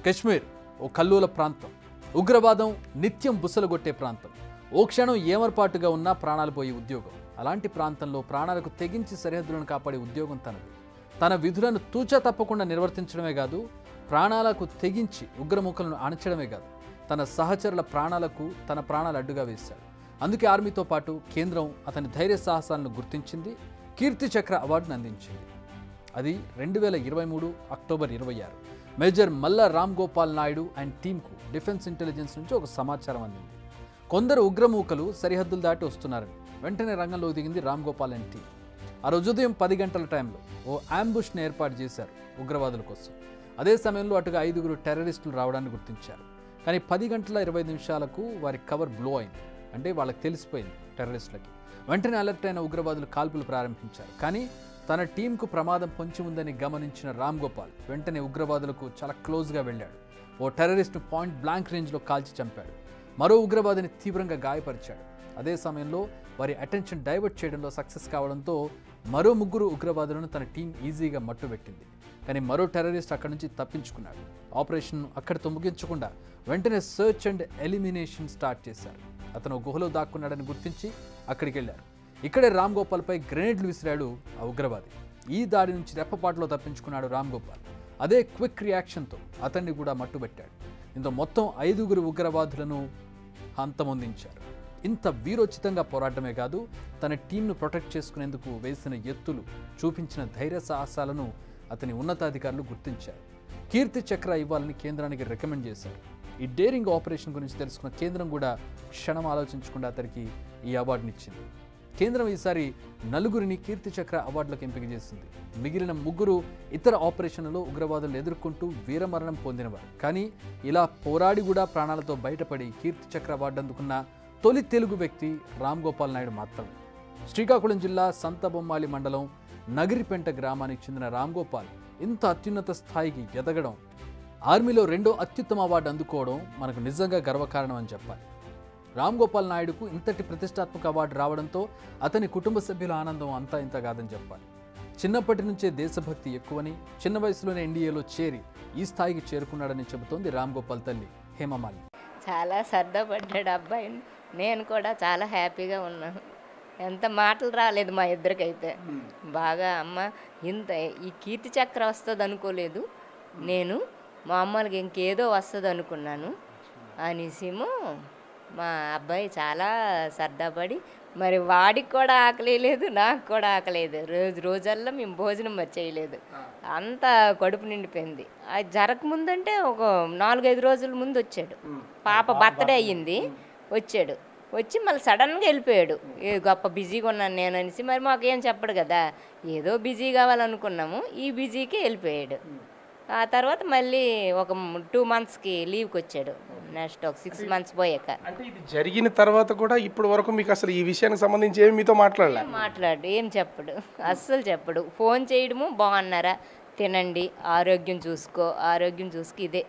కశ్మీర్ ఓ కల్లోల ప్రాంతం ఉగ్రవాదం నిత్యం బుసలుగొట్టే ప్రాంతం ఓ క్షణం ఏమర్పాటుగా ఉన్నా ప్రాణాలు పోయే ఉద్యోగం అలాంటి ప్రాంతంలో ప్రాణాలకు తెగించి సరిహద్దులను కాపాడే ఉద్యోగం తనది తన విధులను తూచా తప్పకుండా నిర్వర్తించడమే కాదు ప్రాణాలకు తెగించి ఉగ్రముఖలను అణచడమే కాదు తన సహచరుల ప్రాణాలకు తన ప్రాణాలు అడ్డుగా వేశాడు అందుకే ఆర్మీతో పాటు కేంద్రం అతని ధైర్య సాహసాలను గుర్తించింది కీర్తి చక్ర అవార్డును అందించింది అది రెండు వేల ఇరవై మూడు అక్టోబర్ ఇరవై ఆరు మేజర్ మల్లా రామ్ గోపాల్ నాయుడు అండ్ టీంకు డిఫెన్స్ ఇంటెలిజెన్స్ నుంచి ఒక సమాచారం అందింది కొందరు ఉగ్రమూకలు సరిహద్దులు దాటి వస్తున్నారని వెంటనే రంగంలోకి దిగింది రామ్ గోపాల్ అండ్ టీం ఆ రోజు ఉదయం పది గంటల టైంలో ఓ అంబుష్ని ఏర్పాటు చేశారు ఉగ్రవాదుల కోసం అదే సమయంలో అటుగా ఐదుగురు టెర్రరిస్టులు రావడాన్ని గుర్తించారు కానీ పది గంటల ఇరవై నిమిషాలకు వారి కవర్ బ్లో అయింది అంటే వాళ్ళకి తెలిసిపోయింది టెర్రరిస్టులకి వెంటనే అలర్ట్ అయిన ఉగ్రవాదులు కాల్పులు ప్రారంభించారు కానీ తన టీంకు ప్రమాదం పొంచి ఉందని గమనించిన రామ్ గోపాల్ వెంటనే ఉగ్రవాదులకు చాలా క్లోజ్గా వెళ్ళాడు ఓ టెర్రరిస్ట్ను పాయింట్ బ్లాంక్ రేంజ్లో కాల్చి చంపాడు మరో ఉగ్రవాదిని తీవ్రంగా గాయపరిచాడు అదే సమయంలో వారి అటెన్షన్ డైవర్ట్ చేయడంలో సక్సెస్ కావడంతో మరో ముగ్గురు ఉగ్రవాదులను తన టీం ఈజీగా మట్టుబెట్టింది కానీ మరో టెర్రరిస్ట్ అక్కడి నుంచి తప్పించుకున్నాడు ఆపరేషన్ అక్కడితో ముగించకుండా వెంటనే సర్చ్ అండ్ ఎలిమినేషన్ స్టార్ట్ చేశారు అతను గుహలో దాక్కున్నాడని గుర్తించి అక్కడికి వెళ్ళారు ఇక్కడే రామ్ గోపాల్పై గ్రెనేడ్లు విసిరాడు ఆ ఉగ్రవాది ఈ దాడి నుంచి రెప్పపాటులో తప్పించుకున్నాడు రామ్ గోపాల్ అదే క్విక్ రియాక్షన్తో అతన్ని కూడా మట్టుబెట్టాడు ఇందులో మొత్తం ఐదుగురు ఉగ్రవాదులను హంతమొందించారు ఇంత వీరోచితంగా పోరాటమే కాదు తన టీంను ప్రొటెక్ట్ చేసుకునేందుకు వేసిన ఎత్తులు చూపించిన ధైర్య సాహసాలను అతని ఉన్నతాధికారులు గుర్తించారు కీర్తి చక్ర ఇవ్వాలని కేంద్రానికి రికమెండ్ చేశారు ఈ డేరింగ్ ఆపరేషన్ గురించి తెలుసుకున్న కేంద్రం కూడా క్షణం ఆలోచించకుండా అతనికి ఈ అవార్డునిచ్చింది కేంద్రం ఈసారి నలుగురిని కీర్తి చక్ర అవార్డులకు ఎంపిక చేసింది మిగిలిన ముగ్గురు ఇతర ఆపరేషన్లలో ఉగ్రవాదులు ఎదుర్కొంటూ వీరమరణం పొందినవారు కానీ ఇలా పోరాడి కూడా ప్రాణాలతో బయటపడి కీర్తి చక్ర అవార్డు అందుకున్న తొలి తెలుగు వ్యక్తి రామ్ గోపాల్ నాయుడు మాత్రమే శ్రీకాకుళం జిల్లా సంతబొమ్మాళి మండలం నగిరిపెంట గ్రామానికి చెందిన రామ్ గోపాల్ ఇంత అత్యున్నత స్థాయికి ఎదగడం ఆర్మీలో రెండో అత్యుత్తమ అవార్డు అందుకోవడం మనకు నిజంగా గర్వకారణం అని చెప్పాలి రామ్ గోపాల్ నాయుడుకు ఇంతటి ప్రతిష్టాత్మక అవార్డు రావడంతో అతని కుటుంబ సభ్యుల ఆనందం అంతా ఇంత కాదని చెప్పాలి చిన్నప్పటి నుంచే దేశభక్తి ఎక్కువని చిన్న వయసులోనే ఎన్డీఏలో చేరి ఈ స్థాయికి చేరుకున్నాడని చెబుతోంది రామ్ గోపాల్ తల్లి హేమమాలి చాలా సర్దపడ్డాడు అబ్బాయి నేను కూడా చాలా హ్యాపీగా ఉన్నాను ఎంత మాటలు రాలేదు మా ఇద్దరికైతే బాగా అమ్మ ఇంత ఈ కీర్తి చక్ర వస్తుంది అనుకోలేదు నేను మామూలుగా ఇంకేదో వస్తుంది అనుకున్నాను అనేసిమో మా అబ్బాయి చాలా సర్దాపడి మరి వాడికి కూడా ఆకలి లేదు నాకు కూడా ఆకలేదు రోజు రోజల్లా మేము భోజనం మరి చేయలేదు అంత కడుపు నిండిపోయింది అది జరగకముందంటే ఒక నాలుగైదు రోజుల ముందు వచ్చాడు పాప బర్త్డే అయ్యింది వచ్చాడు వచ్చి మళ్ళీ సడన్గా వెళ్ళిపోయాడు ఏ గొప్ప బిజీగా ఉన్నాను నేను అనేసి మరి మాకేం చెప్పడు కదా ఏదో బిజీ కావాలనుకున్నాము ఈ బిజీకి వెళ్ళిపోయాడు ఆ తర్వాత మళ్ళీ ఒక టూ మంత్స్కి లీవ్కి వచ్చాడు నెక్స్ట్ ఒక సిక్స్ మంత్స్ పోయాక అంటే ఇది జరిగిన తర్వాత కూడా ఇప్పటి వరకు మీకు అసలు ఈ విషయానికి సంబంధించి ఏమి మీతో మాట్లాడలే మాట్లాడు ఏం చెప్పడు అస్సలు చెప్పడు ఫోన్ చేయడము బాగున్నారా తినండి ఆరోగ్యం చూసుకో ఆరోగ్యం చూసుకో ఇదే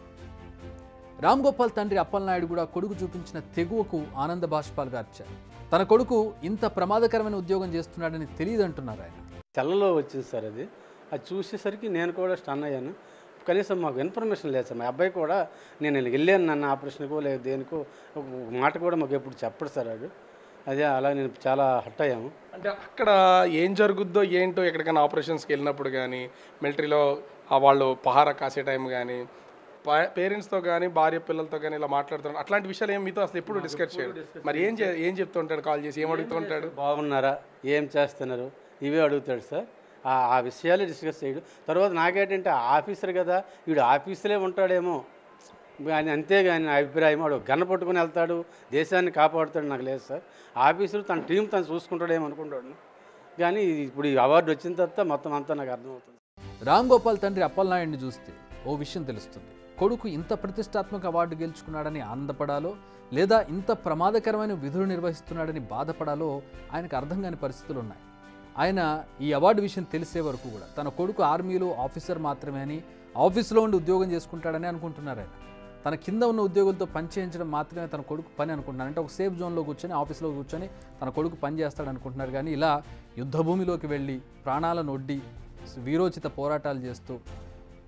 రామ్ గోపాల్ తండ్రి అప్పలనాయుడు కూడా కొడుకు చూపించిన తెగువకు ఆనంద బాష్పాలు గార్చారు తన కొడుకు ఇంత ప్రమాదకరమైన ఉద్యోగం చేస్తున్నాడని తెలియదంటున్నారు ఆయన తెల్లలో వచ్చింది సార్ అది అది చూసేసరికి నేను కూడా స్టన్ అయ్యాను కనీసం మాకు ఇన్ఫర్మేషన్ లేదు సార్ మా అబ్బాయి కూడా నేను ఇలా వెళ్ళాను నన్ను ఆపరేషన్కో లేదు దేనికో ఒక మాట కూడా మాకు ఎప్పుడు చెప్పడు సార్ అది అదే అలా నేను చాలా హట్ అయ్యాము అంటే అక్కడ ఏం జరుగుద్దో ఏంటో ఎక్కడికైనా ఆపరేషన్స్కి వెళ్ళినప్పుడు కానీ మిలిటరీలో ఆ వాళ్ళు పహారా కాసే టైం కానీ పేరెంట్స్తో కానీ భార్య పిల్లలతో కానీ ఇలా మాట్లాడుతున్నారు అట్లాంటి విషయాలు ఏం మీతో అసలు ఎప్పుడు డిస్కస్ చేయడు మరి ఏం చే ఏం చెప్తూ ఉంటాడు కాల్ చేసి ఏం అడుగుతూ ఉంటాడు బాగున్నారా ఏం చేస్తున్నారు ఇవే అడుగుతాడు సార్ ఆ ఆ విషయాలే డిస్కస్ చేయడు తర్వాత నాకేంటంటే ఆఫీసర్ కదా వీడు ఆఫీసులే ఉంటాడేమో అని అంతేగాని నా అభిప్రాయం వాడు గన్న పట్టుకుని వెళ్తాడు దేశాన్ని కాపాడుతాడు నాకు లేదు సార్ ఆఫీసులు తన టీం తను చూసుకుంటాడేమో అనుకుంటాడు కానీ ఇప్పుడు ఈ అవార్డు వచ్చిన తర్వాత మొత్తం అంతా నాకు అర్థమవుతుంది రామ్ గోపాల్ తండ్రి అప్పలనాయుడిని చూస్తే ఓ విషయం తెలుస్తుంది కొడుకు ఇంత ప్రతిష్టాత్మక అవార్డు గెలుచుకున్నాడని ఆనందపడాలో లేదా ఇంత ప్రమాదకరమైన విధులు నిర్వహిస్తున్నాడని బాధపడాలో ఆయనకు అర్థం కాని పరిస్థితులు ఉన్నాయి ఆయన ఈ అవార్డు విషయం తెలిసే వరకు కూడా తన కొడుకు ఆర్మీలో ఆఫీసర్ మాత్రమే అని ఆఫీసులో ఉండి ఉద్యోగం చేసుకుంటాడని అనుకుంటున్నారు ఆయన తన కింద ఉన్న ఉద్యోగులతో పని చేయించడం మాత్రమే తన కొడుకు పని అనుకుంటున్నారు అంటే ఒక సేఫ్ జోన్లో కూర్చొని ఆఫీస్లో కూర్చొని తన కొడుకు పని చేస్తాడు అనుకుంటున్నారు కానీ ఇలా యుద్ధభూమిలోకి వెళ్ళి ప్రాణాలను ఒడ్డి వీరోచిత పోరాటాలు చేస్తూ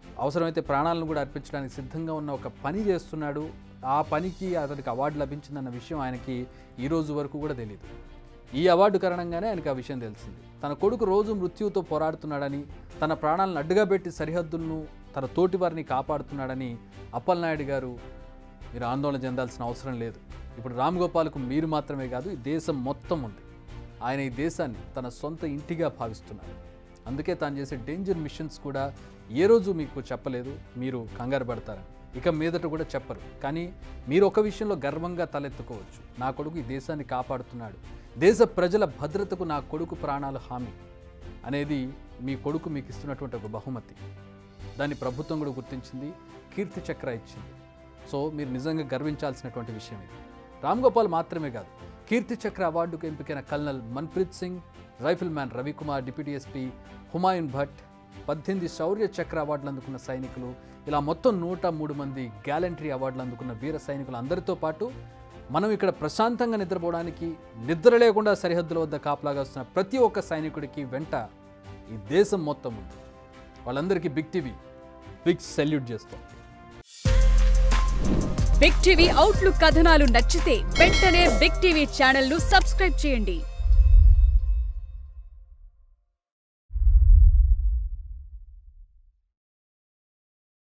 అవసరమైతే ప్రాణాలను కూడా అర్పించడానికి సిద్ధంగా ఉన్న ఒక పని చేస్తున్నాడు ఆ పనికి అతనికి అవార్డు లభించిందన్న విషయం ఆయనకి ఈ రోజు వరకు కూడా తెలియదు ఈ అవార్డు కారణంగానే ఆయనకు ఆ విషయం తెలిసింది తన కొడుకు రోజు మృత్యువుతో పోరాడుతున్నాడని తన ప్రాణాలను అడ్డుగా పెట్టి సరిహద్దులను తన తోటి వారిని కాపాడుతున్నాడని అప్పలనాయుడు గారు మీరు ఆందోళన చెందాల్సిన అవసరం లేదు ఇప్పుడు రామ్ గోపాల్కు మీరు మాత్రమే కాదు ఈ దేశం మొత్తం ఉంది ఆయన ఈ దేశాన్ని తన సొంత ఇంటిగా భావిస్తున్నారు అందుకే తాను చేసే డేంజర్ మిషన్స్ కూడా ఏ రోజు మీకు చెప్పలేదు మీరు కంగారు పడతారు ఇక మీదట కూడా చెప్పరు కానీ మీరు ఒక విషయంలో గర్వంగా తలెత్తుకోవచ్చు నా కొడుకు ఈ దేశాన్ని కాపాడుతున్నాడు దేశ ప్రజల భద్రతకు నా కొడుకు ప్రాణాలు హామీ అనేది మీ కొడుకు మీకు ఇస్తున్నటువంటి ఒక బహుమతి దాన్ని ప్రభుత్వం కూడా గుర్తించింది కీర్తి చక్ర ఇచ్చింది సో మీరు నిజంగా గర్వించాల్సినటువంటి విషయం ఇది రామ్ గోపాల్ మాత్రమే కాదు కీర్తి చక్ర అవార్డుకు ఎంపికైన colonel Manpreet Singh rifleman Ravikumar deputy SP Humayun Bhat పద్దెనిమిది శౌర్య చక్ర అవార్డులు అందుకున్న సైనికులు ఇలా మొత్తం నూట మూడు మంది గ్యాలంటరీ అవార్డులు అందుకున్న వీర సైనికులు అందరితో పాటు మనం ఇక్కడ ప్రశాంతంగా నిద్రపోవడానికి నిద్ర లేకుండా సరిహద్దుల వద్ద కాపలాగా వస్తున్న ప్రతి ఒక్క సైనికుడికి వెంట ఈ దేశం మొత్తం ఉంది వాళ్ళందరికీ బిగ్ టీవీ బిగ్ సెల్యూట్ చేస్తాం బిగ్ టీవీ అవుట్లుక్ కథనాలు నచ్చితే వెంటనే బిగ్ టీవీ ఛానల్ ను సబ్స్క్రైబ్ చేయండి